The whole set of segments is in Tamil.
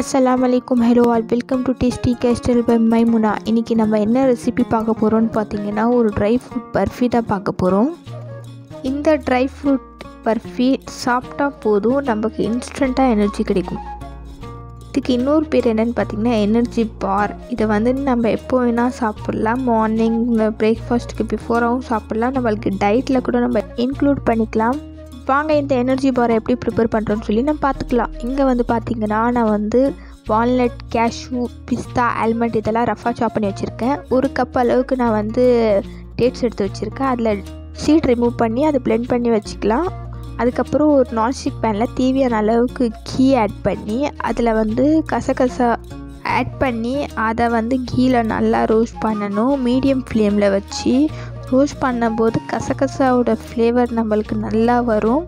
அஸ்ஸலாமு அலைக்கும் hello all welcome to tasty castle by Maimuna இன்றைக்கி நம்ம என்ன ரெசிபி பார்க்க போகிறோம்னு பார்த்தீங்கன்னா ஒரு ட்ரை ஃப்ரூட் பர்ஃபி தான் பார்க்க போகிறோம் இந்த ட்ரை ஃப்ரூட் பர்ஃபி சாப்பிட்டா போதும் நமக்கு இன்ஸ்டண்ட்டாக எனர்ஜி கிடைக்கும் இதுக்கு இன்னொரு பேர் என்னென்னு பார்த்தீங்கன்னா எனர்ஜி பார் இதை வந்து நம்ம எப்போ வேணால் சாப்பிட்லாம் மார்னிங் பிரேக்ஃபாஸ்ட்டுக்கு பிஃபோராகவும் சாப்பிட்லாம் நம்மளுக்கு டயட்டில் கூட நம்ம இன்க்ளூட் பண்ணிக்கலாம் வாங்க இந்த எனர்ஜி பாரை எப்படி ப்ரிப்பேர் பண்ணுறோன்னு சொல்லி நம்ம பார்த்துக்கலாம் இங்கே வந்து பார்த்திங்கன்னா நான் வந்து வால்நட் கேஷ்யூ பிஸ்தா ஆல்மண்ட் இதெல்லாம் ரஃபாக சாப் பண்ணி வச்சுருக்கேன் ஒரு கப் அளவுக்கு நான் வந்து டேட்ஸ் எடுத்து வச்சுருக்கேன் அதில் சீட் ரிமூவ் பண்ணி அதை பிளெண்ட் பண்ணி வச்சுக்கலாம் அதுக்கப்புறம் ஒரு நான்ஸ்டிக் பேனில் தேவையான அளவுக்கு கீ ஆட் பண்ணி அதில் வந்து கசகசா ஆட் பண்ணி அதை வந்து கீயில் நல்லா ரோஸ்ட் பண்ணணும் மீடியம் ஃப்ளேமில் வச்சு ரோஸ்ட் பண்ணும்போது கசகசாவோட ஃப்ளேவர் நம்மளுக்கு நல்லா வரும்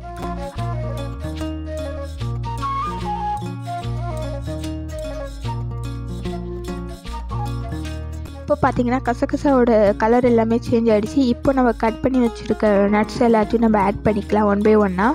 இப்போ பார்த்தீங்கன்னா கசகசாவோட கலர் எல்லாமே சேஞ்ச் ஆகிடுச்சு இப்போ நம்ம கட் பண்ணி வச்சுருக்க நட்ஸ் எல்லாத்தையும் நம்ம ஆட் பண்ணிக்கலாம் ஒன் பை ஒன்னாக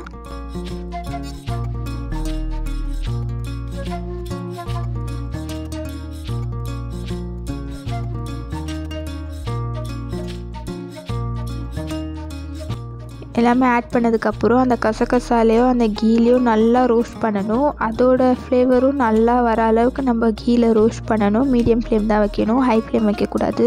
எல்லாமே ஆட் பண்ணதுக்கப்புறம் அந்த கசகசாலையோ அந்த கீலையோ நல்லா ரோஸ்ட் பண்ணணும் அதோட ஃப்ளேவரும் நல்லா வர அளவுக்கு நம்ம கீயில் ரோஸ்ட் பண்ணணும் மீடியம் ஃப்ளேம் தான் வைக்கணும் ஹை ஃப்ளேம் வைக்கக்கூடாது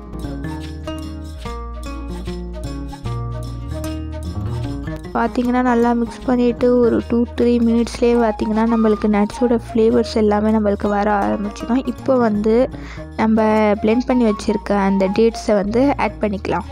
பார்த்திங்கன்னா நல்லா மிக்ஸ் பண்ணிவிட்டு ஒரு டூ த்ரீ மினிட்ஸ்லேயே பார்த்திங்கன்னா நம்மளுக்கு நட்ஸோட ஃப்ளேவர்ஸ் எல்லாமே நம்மளுக்கு வர ஆரம்பிச்சிடும் இப்போ வந்து நம்ம பிளெண்ட் பண்ணி வச்சுருக்க அந்த டேட்ஸை வந்து ஆட் பண்ணிக்கலாம்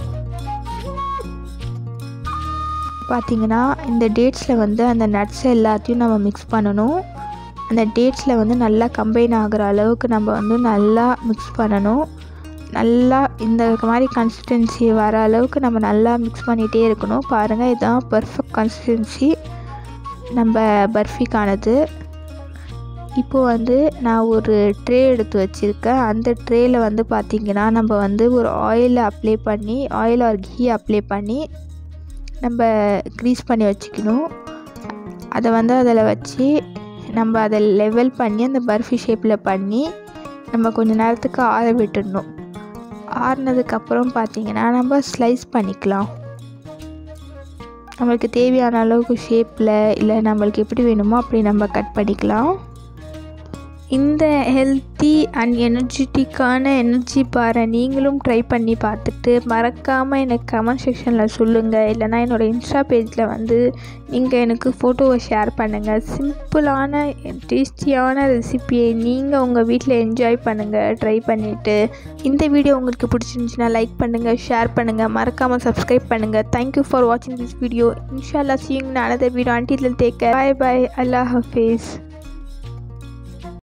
பார்த்திங்கன்னா இந்த டேட்ஸில் வந்து அந்த நட்ஸ் எல்லாத்தையும் நம்ம மிக்ஸ் பண்ணணும் அந்த டேட்ஸில் வந்து நல்லா கம்பைன் ஆகிற அளவுக்கு நம்ம வந்து நல்லா மிக்ஸ் பண்ணணும் நல்லா இந்த மாதிரி கன்சிஸ்டன்சி வர அளவுக்கு நம்ம நல்லா மிக்ஸ் பண்ணிகிட்டே இருக்கணும் பாருங்கள் இதுதான் பர்ஃபெக்ட் கன்சிஸ்டன்சி நம்ம பர்ஃபிக்கானது இப்போது வந்து நான் ஒரு ட்ரே எடுத்து வச்சுருக்கேன் அந்த ட்ரேயில் வந்து பார்த்திங்கன்னா நம்ம வந்து ஒரு ஆயில் அப்ளை பண்ணி ஆயில் ஆர் கீ அப்ளை பண்ணி நம்ம க்ரீஸ் பண்ணி வச்சுக்கணும் அதை வந்து அதில் வச்சு நம்ம அதை லெவல் பண்ணி அந்த பர்ஃபி ஷேப்பில் பண்ணி நம்ம கொஞ்ச நேரத்துக்கு ஆற விட்டுடணும் ஆறுனதுக்கப்புறம் பார்த்திங்கன்னா நம்ம ஸ்லைஸ் பண்ணிக்கலாம் நம்மளுக்கு தேவையான அளவுக்கு ஷேப்பில் இல்லை நம்மளுக்கு எப்படி வேணுமோ அப்படி நம்ம கட் பண்ணிக்கலாம் இந்த ஹெல்த்தி அண்ட் எனர்ஜெட்டிக்கான எனர்ஜி பாரை நீங்களும் ட்ரை பண்ணி பார்த்துட்டு மறக்காமல் எனக்கு கமெண்ட் செக்ஷனில் சொல்லுங்கள் இல்லைனா என்னோடய இன்ஸ்டா பேஜில் வந்து நீங்கள் எனக்கு ஃபோட்டோவை ஷேர் பண்ணுங்கள் சிம்பிளான டேஸ்டியான ரெசிப்பியை நீங்கள் உங்கள் வீட்டில் என்ஜாய் பண்ணுங்கள் ட்ரை பண்ணிவிட்டு இந்த வீடியோ உங்களுக்கு பிடிச்சிருந்துச்சின்னா லைக் பண்ணுங்கள் ஷேர் பண்ணுங்கள் மறக்காமல் சப்ஸ்கிரைப் பண்ணுங்கள் தேங்க்யூ ஃபார் வாட்சிங் திஸ் வீடியோ இன்ஷால்லா seeing another video until take bye bye அல்லா ஹஃபீஸ்